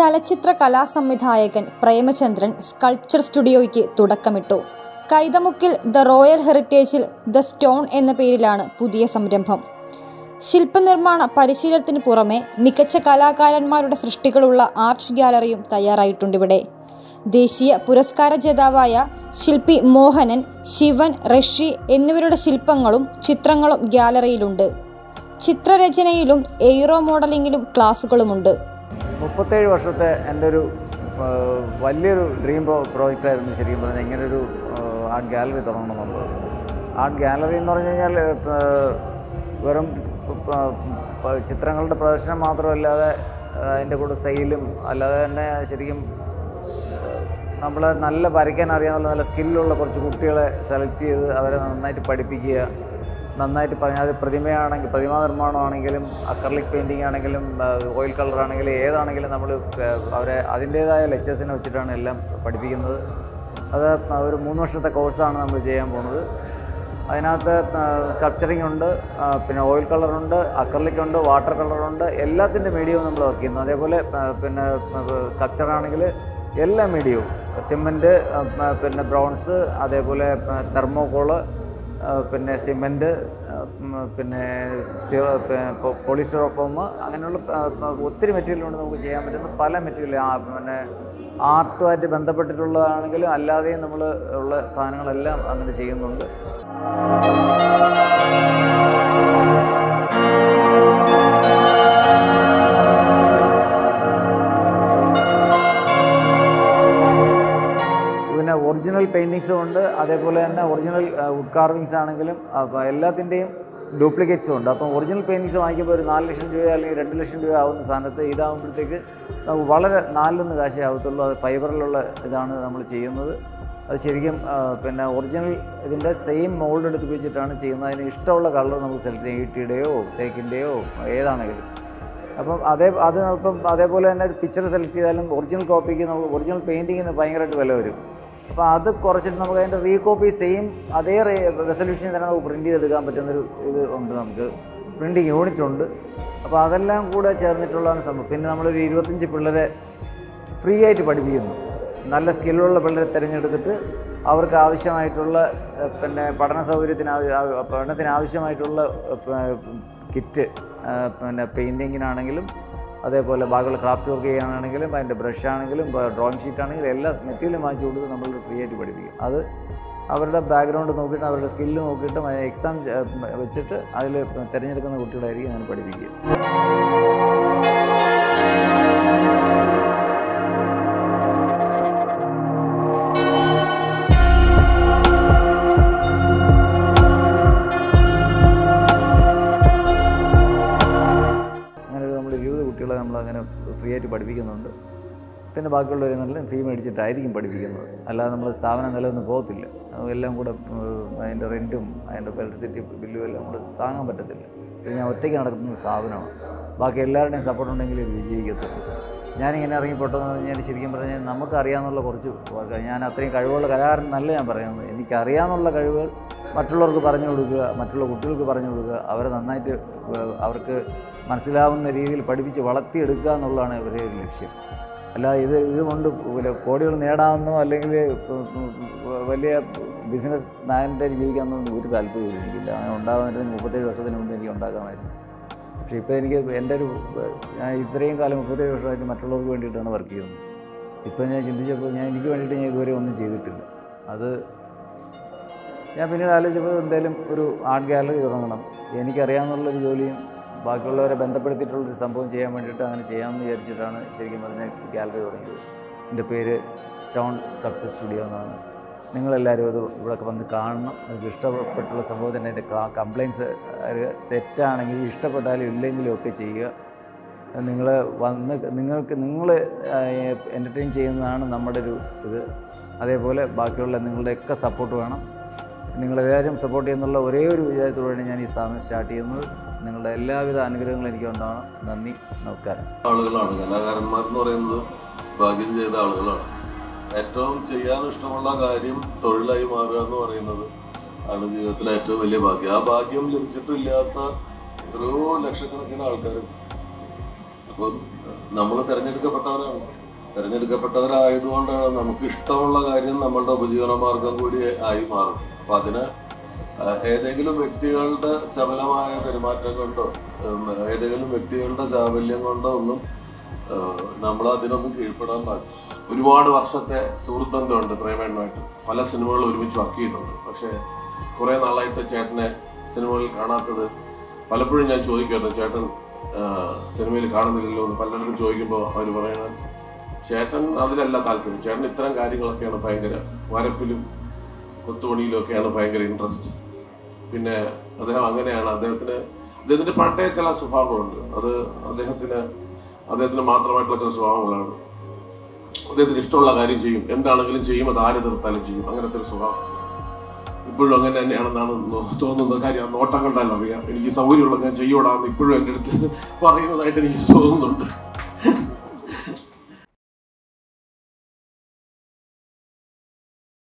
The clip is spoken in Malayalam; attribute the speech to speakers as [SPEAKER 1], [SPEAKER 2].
[SPEAKER 1] ചലച്ചിത്ര കലാസംവിധായകൻ പ്രേമചന്ദ്രൻ സ്കൾപ്ചർ സ്റ്റുഡിയോയ്ക്ക് തുടക്കമിട്ടു കൈതമുക്കിൽ ദ റോയൽ ഹെറിറ്റേജിൽ ദ സ്റ്റോൺ എന്ന പേരിലാണ് പുതിയ സംരംഭം ശില്പനിർമ്മാണ പരിശീലനത്തിന് പുറമെ മികച്ച കലാകാരന്മാരുടെ സൃഷ്ടികളുള്ള ആർട്ട് ഗ്യാലറിയും തയ്യാറായിട്ടുണ്ടിവിടെ ദേശീയ പുരസ്കാര ജേതാവായ ശില്പി മോഹനൻ ശിവൻ റഷി എന്നിവരുടെ ശില്പങ്ങളും ചിത്രങ്ങളും ഗ്യാലറിയിലുണ്ട് ചിത്രരചനയിലും എയ്റോ മോഡലിംഗിലും ക്ലാസുകളുമുണ്ട്
[SPEAKER 2] മുപ്പത്തേഴ് വർഷത്തെ എൻ്റെ ഒരു ആ, വലിയൊരു ഡ്രീം പ്രോ പ്രോജക്റ്റായിരുന്നു ശരിക്കും പറഞ്ഞാൽ ഇങ്ങനൊരു ആർട്ട് ഗാലറി തുടങ്ങണമെന്നുള്ളത് ആർട്ട് ഗാലറി എന്ന് പറഞ്ഞു കഴിഞ്ഞാൽ ആ, വെറും ആ, പ- ചിത്രങ്ങളുടെ പ്രദർശനം മാത്രമല്ലാതെ ആ, അതിൻ്റെ കൂടെ സെയിലും അല്ലാതെ തന്നെ ശരിക്കും നമ്മൾ നല്ല വരയ്ക്കാൻ അറിയാവുന്ന നല്ല സ്കില്ലുള്ള കുറച്ച് കുട്ടികളെ സെലക്ട് ചെയ്ത് അവരെ നന്നായിട്ട് പഠിപ്പിക്കുക നന്നായിട്ട് പറഞ്ഞാൽ അത് പ്രതിമയാണെങ്കിൽ പ്രതിമാ നിർമ്മാണമാണെങ്കിലും അക്രലിക് പെയിൻറ്റിംഗ് ആണെങ്കിലും ഓയിൽ കളർ ആണെങ്കിലും ഏതാണെങ്കിലും നമ്മൾ അവരെ അതിൻ്റേതായ ലെക്ചേഴ്സിനെ വെച്ചിട്ടാണ് എല്ലാം പഠിപ്പിക്കുന്നത് അത് ഒരു മൂന്ന് വർഷത്തെ കോഴ്സാണ് നമ്മൾ ചെയ്യാൻ പോകുന്നത് അതിനകത്ത് സ്കൾപ്ചറിങ് ഉണ്ട് ആ, പിന്നെ ഓയിൽ കളറുണ്ട് അക്രലിക് ഉണ്ട് വാട്ടർ കളറുണ്ട് എല്ലാത്തിൻ്റെ മീഡിയവും നമ്മൾ വർക്ക് ചെയ്യുന്നു അതേപോലെ ആ, പിന്നെ സ്കൾപ്ചർ ആണെങ്കിൽ എല്ലാ മീഡിയവും സിമൻറ്റ് പിന്നെ ബ്രോൺസ് അതേപോലെ തെർമോകോള് പിന്നെ സിമൻറ്റ് പിന്നെ സ്റ്റീൽ പോളിസ്റ്ററോഫോം അങ്ങനെയുള്ള ആ, ആ, ഒത്തിരി മെറ്റീരിയൽ കൊണ്ട് നമുക്ക് ചെയ്യാൻ പറ്റുന്ന പല മെറ്റീരിയൽ പിന്നെ ആർട്ടുമായിട്ട് ബന്ധപ്പെട്ടിട്ടുള്ളതാണെങ്കിലും അല്ലാതെയും നമ്മൾ ഉള്ള സാധനങ്ങളെല്ലാം അങ്ങനെ ചെയ്യുന്നുണ്ട് പിന്നെ ഒറിജിനൽ പെയിൻറ്റിങ്സും ഉണ്ട് അതേപോലെ തന്നെ ഒറിജിനൽ വുഡ് കാർവിങ്സ് ആണെങ്കിലും അപ്പോൾ എല്ലാത്തിൻ്റെയും ഡ്യൂപ്ലിക്കേറ്റ്സും ഉണ്ട് അപ്പം ഒറിജിനൽ പെയിൻറ്റിങ്സ് വാങ്ങിക്കുമ്പോൾ ഒരു നാല് ലക്ഷം രൂപ അല്ലെങ്കിൽ രണ്ട് ലക്ഷം രൂപ ആവുന്ന സ്ഥാനത്ത് ഇതാകുമ്പോഴത്തേക്ക് നമുക്ക് വളരെ നാലിലൊന്ന് കാശേ ആവത്തുള്ളൂ അത് ഫൈബറിലുള്ള ഇതാണ് നമ്മൾ ചെയ്യുന്നത് അത് ശരിക്കും ആ, പിന്നെ ഒറിജിനൽ ഇതിൻ്റെ സെയിം മോൾഡ് എടുത്ത് വെച്ചിട്ടാണ് ചെയ്യുന്നത് അതിന് ഇഷ്ടമുള്ള കളർ നമുക്ക് സെലക്ട് ചെയ്യാം ഈട്ടിയുടെയോ തേക്കിൻ്റെയോ ഏതാണെങ്കിലും അപ്പം അതേ അത് ഇപ്പം അതേപോലെ തന്നെ ഒരു പിക്ചർ സെലക്ട് ചെയ്താലും ഒറിജിനൽ കോപ്പിക്ക് നമുക്ക് ഒറിജിനൽ പെയിൻറ്റിങ്ങിന് ഭയങ്കരമായിട്ട് വില വരും അപ്പോൾ അത് കുറച്ചിട്ട് നമുക്ക് അതിൻ്റെ റീ കോപ്പി സെയിം അതേ റെസൊല്യൂഷനിൽ തന്നെ നമുക്ക് പ്രിൻറ്റ് ചെയ്തെടുക്കാൻ പറ്റുന്നൊരു ഇത് ഉണ്ട് നമുക്ക് പ്രിൻറ്റിങ് യൂണിറ്റ് ഉണ്ട് അപ്പോൾ അതെല്ലാം കൂടെ ചേർന്നിട്ടുള്ളതാണ് സംഭവം പിന്നെ നമ്മളൊരു ഇരുപത്തഞ്ച് പിള്ളേരെ ഫ്രീ ആയിട്ട് പഠിപ്പിക്കുന്നു നല്ല സ്കില്ലുള്ള പിള്ളേരെ തിരഞ്ഞെടുത്തിട്ട് അവർക്ക് ആവശ്യമായിട്ടുള്ള ഏഹ്, പിന്നെ പഠന സൗകര്യത്തിന് ആവ- ആവ- പഠനത്തിന് ആവശ്യമായിട്ടുള്ള ഏഹ്, കിറ്റ് ഏഹ്, പിന്നെ പെയിൻറ്റിങ്ങിനാണെങ്കിലും അതേപോലെ ബാക്കിയുള്ള ക്രാഫ്റ്റ് വർക്ക് ചെയ്യാനാണെങ്കിലും അതിൻ്റെ ബ്രഷ് ആണെങ്കിലും ഡ്രോയിങ് ഷീറ്റ് ആണെങ്കിലും എല്ലാ മെറ്റീരിയലും വാങ്ങിച്ചു കൊടുത്ത് നമ്മൾ ഫ്രീ ആയിട്ട് പഠിപ്പിക്കും അത് അവരുടെ ബാക്ക്ഗ്രൗണ്ട് നോക്കിയിട്ട് അവരുടെ സ്കില്ല് നോക്കിയിട്ട് എക്സാം വെച്ചിട്ട് അതിൽ തിരഞ്ഞെടുക്കുന്ന കുട്ടികളായിരിക്കും അങ്ങനെ പഠിപ്പിക്കുക അങ്ങനെ ഒരു നമ്മൾ ഇരുപത് കുട്ടികളെ നമ്മൾ അങ്ങനെ ഫ്രീ ആയിട്ട് പഠിപ്പിക്കുന്നുണ്ട് പിന്നെ ബാക്കിയുള്ളവരെ നല്ല ഫീ മേടിച്ചിട്ടായിരിക്കും പഠിപ്പിക്കുന്നത് അല്ലാതെ നമ്മൾ സ്ഥാപനം നിലനിന്ന് പോകത്തില്ല അത് എല്ലാം കൂടെ ഏഹ്, അതിൻ്റെ റെൻറ്റും അതിൻ്റെ ഇലക്ട്രിസിറ്റി ബില്ലും എല്ലാം നമ്മൾ താങ്ങാൻ പറ്റത്തില്ല ഇത് ഞാൻ ഒറ്റയ്ക്ക് നടക്കുന്ന സ്ഥാപനമാണ് ബാക്കി എല്ലാവരുടെയും സപ്പോർട്ട് ഉണ്ടെങ്കിൽ ഇത് വിജയിക്കത്തുള്ളൂ ഞാനിങ്ങനെ ഇറങ്ങിപ്പെട്ടതെന്ന് പറഞ്ഞാൽ ശരിക്കും പറഞ്ഞാൽ നമുക്കറിയാവുന്ന കുറച്ച് വർക്ക് ഞാൻ അത്രയും കഴിവുള്ള കലാകാരൻ നല്ല ഞാൻ പറയുന്നത് എനിക്കറിയാവുന്ന കഴിവുകൾ മറ്റുള്ളവർക്ക് പറഞ്ഞു കൊടുക്കുക മറ്റുള്ള കുട്ടികൾക്ക് പറഞ്ഞു കൊടുക്കുക അവരെ നന്നായിട്ട് ഏഹ്, അവർക്ക് മനസ്സിലാവുന്ന രീതിയിൽ പഠിപ്പിച്ച് വളർത്തിയെടുക്കുക എന്നുള്ളതാണ് ഇവരുടെ ഒരു ലക്ഷ്യം അല്ലാതെ ഇത് ഇതുകൊണ്ട് പിന്നെ കോടികൾ നേടാമെന്നോ അല്ലെങ്കിൽ വലിയ ബിസിനസ് മാനായിട്ട് ജീവിക്കാമെന്നൊന്നും ഒരു താല്പര്യവും എനിക്കില്ല അങ്ങനെ ഉണ്ടാകാമായിരുന്നു മുപ്പത്തേഴ് വർഷത്തിന് മുമ്പ് എനിക്ക് ഉണ്ടാക്കാമായിരുന്നു പക്ഷേ ഇപ്പോൾ എനിക്ക് എൻ്റെ ഒരു ഞാൻ ഇത്രയും കാലം മുപ്പത്തേഴ് വർഷമായിട്ട് മറ്റുള്ളവർക്ക് വേണ്ടിയിട്ടാണ് വർക്ക് ചെയ്യുന്നത് ഇപ്പോൾ ഞാൻ ചിന്തിച്ചപ്പോൾ ഞാൻ എനിക്ക് വേണ്ടിയിട്ട് ഞാൻ ഇതുവരെ ഒന്നും ചെയ്തിട്ടില്ല അത് ഞാൻ പിന്നീട് ആലോചിച്ചപ്പോൾ എന്തായാലും ഒരു ആർട്ട് ഗാലറി തുടങ്ങണം എനിക്കറിയാവുന്നുള്ളൊരു ജോലിയും ബാക്കിയുള്ളവരെ ബന്ധപ്പെടുത്തിയിട്ടുള്ളൊരു സംഭവം ചെയ്യാൻ വേണ്ടിയിട്ട് അങ്ങനെ ചെയ്യാമെന്ന് വിചാരിച്ചിട്ടാണ് ശരിക്കും പറഞ്ഞാൽ ഗാലറി തുടങ്ങിയത് എൻ്റെ പേര് സ്റ്റോൺ സ്കൾപ്ചർ സ്റ്റുഡിയോ എന്നാണ് നിങ്ങളെല്ലാവരും അത് ഇവിടെ വന്ന് കാണണം നിങ്ങൾക്ക് ഇഷ്ടപ്പെട്ടുള്ള സംഭവത്തിന് എൻ്റെ കംപ്ലയിൻസ് തെറ്റാണെങ്കിൽ ഇഷ്ടപ്പെട്ടാലും ഇല്ലെങ്കിലും ഒക്കെ ചെയ്യുക നിങ്ങൾ വന്ന് നിങ്ങൾക്ക് നിങ്ങൾ എൻ്റർടൈൻ ചെയ്യുന്നതാണ് നമ്മുടെ ഒരു ഇത് അതേപോലെ ബാക്കിയുള്ള നിങ്ങളുടെയൊക്കെ സപ്പോർട്ട് വേണം നിങ്ങളെല്ലാവരും സപ്പോർട്ട് ചെയ്യുന്നുള്ള ഒരേ ഒരു വിചാരത്തോടെയാണ് ഞാൻ ഈ സ്ഥാപനം സ്റ്റാർട്ട് ചെയ്യുന്നത് നിങ്ങളുടെ എല്ലാവിധ അനുഗ്രഹങ്ങളും എനിക്ക് ഉണ്ടാവണം നന്ദി നമസ്കാരം
[SPEAKER 3] ആളുകളാണ് കലാകാരന്മാർ എന്ന് പറയുന്നത് ഭാഗ്യം ചെയ്ത ആളുകളാണ് ഏറ്റവും ചെയ്യാൻ ഇഷ്ടമുള്ള കാര്യം തൊഴിലായി മാറുക എന്ന് പറയുന്നത് ആണ് ജീവിതത്തിലെ ഏറ്റവും വലിയ ഭാഗ്യം ആ ഭാഗ്യം ലഭിച്ചിട്ടില്ലാത്ത എത്രയോ ലക്ഷക്കണക്കിന് ആൾക്കാരും അപ്പം നമ്മൾ തിരഞ്ഞെടുക്കപ്പെട്ടവരാണ് തിരഞ്ഞെടുക്കപ്പെട്ടവരായതുകൊണ്ടാണ് നമുക്ക് ഇഷ്ടമുള്ള കാര്യം നമ്മളുടെ ഉപജീവന മാർഗം കൂടി ആയി മാറും അപ്പൊ അതിന് ആ, ഏതെങ്കിലും വ്യക്തികളുടെ ചപലമായ പെരുമാറ്റം കൊണ്ടോ ഉം, ഏതെങ്കിലും വ്യക്തികളുടെ ചാബല്യം കൊണ്ടോ ഒന്നും നമ്മൾ അതിനൊന്നും കീഴ്പ്പെടാൻ പാടില്ല
[SPEAKER 4] ഒരുപാട് വർഷത്തെ സുഹൃത്ത് ബന്ധമുണ്ട് പ്രേമേണ്ണുമായിട്ട് പല സിനിമകളും ഒരുമിച്ച് വർക്ക് ചെയ്യുന്നുണ്ട് പക്ഷേ കുറേ നാളായിട്ട് ചേട്ടനെ സിനിമകളിൽ കാണാത്തത് പലപ്പോഴും ഞാൻ ചോദിക്കുമായിരുന്നു ചേട്ടൻ ആ, സിനിമയിൽ കാണുന്നില്ലല്ലോ എന്ന് പലരും ചോദിക്കുമ്പോൾ അവർ പറയണത് ചേട്ടൻ അതിലല്ല താല്പര്യം ചേട്ടൻ ഇത്തരം കാര്യങ്ങളൊക്കെയാണ് ഭയങ്കര വരപ്പിലും കൊത്തുപണിയിലും ഒക്കെയാണ് ഭയങ്കര ഇൻട്രസ്റ്റ് പിന്നെ അദ്ദേഹം അങ്ങനെയാണ് അദ്ദേഹത്തിന് അദ്ദേഹത്തിന്റെ പണ്ടേ ചില സ്വഭാവങ്ങളുണ്ട് അത് അദ്ദേഹത്തിന് അദ്ദേഹത്തിന് മാത്രമായിട്ടുള്ള ചില സ്വഭാവങ്ങളാണ് അദ്ദേഹത്തിന് ഇഷ്ടമുള്ള കാര്യം ചെയ്യും എന്താണെങ്കിലും ചെയ്യും അത് ആര് തീർത്താലും ചെയ്യും അങ്ങനത്തെ ഒരു സ്വഭാവം ഇപ്പോഴും അങ്ങനെ തന്നെയാണെന്നാണ് നോ- തോന്നുന്നത് കാര്യം ആ നോട്ടം കണ്ടാൽ അറിയാം എനിക്ക് സൗകര്യമുള്ള ഞാൻ ചെയ്യൂടാന്ന് ഇപ്പോഴും എൻ്റെ അടുത്ത് പറയുന്നതായിട്ട് എനിക്ക് തോന്നുന്നുണ്ട്